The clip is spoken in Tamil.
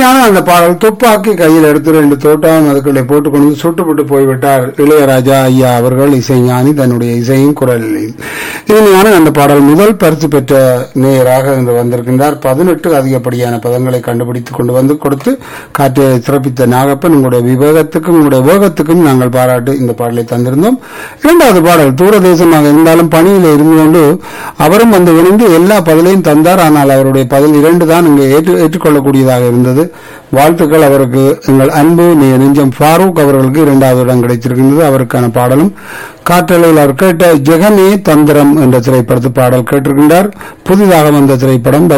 இனிமையான அந்த பாடல் துப்பாக்கி கையில் எடுத்து ரெண்டு தோட்டம் அதுக்குள்ளே போட்டுக்கொண்டு சுட்டுவிட்டு போய்விட்டார் இளையராஜா ஐயா அவர்கள் இசைஞானி தன்னுடைய இசையும் குரலில் இனிமையான அந்த பாடல் முதல் பரிசு பெற்ற நேயராக இன்று வந்திருக்கின்றார் பதினெட்டு அதிகப்படியான பதங்களை கண்டுபிடித்துக் கொண்டு வந்து கொடுத்து காற்றை சிறப்பித்த நாகப்பன் உங்களுடைய விவேகத்துக்கும் உங்களுடைய வேகத்துக்கும் நாங்கள் பாராட்டு இந்த பாடலை தந்திருந்தோம் இரண்டாவது பாடல் தூரதேசமாக இருந்தாலும் பணியில் இருந்து கொண்டு அவரும் வந்து இணைந்து எல்லா பதிலையும் தந்தார் ஆனால் அவருடைய பதில் இரண்டு தான் இங்கே ஏற்று ஏற்றுக்கொள்ளக்கூடியதாக இருந்தது வாழ்த்துக்கள் அவருக்கு எங்கள் அன்பு நெ- நெஞ்சம் ஃபாரூக் அவர்களுக்கு இரண்டாவது இடம் கிடைத்திருக்கின்றது அவருக்கான பாடலும் காற்றலையில் அவர் கேட்ட ஜெகனே தந்திரம் என்ற திரைப்படத்து பாடல் கேட்டிருக்கின்றார் புதிதாக வந்த திரைப்படம்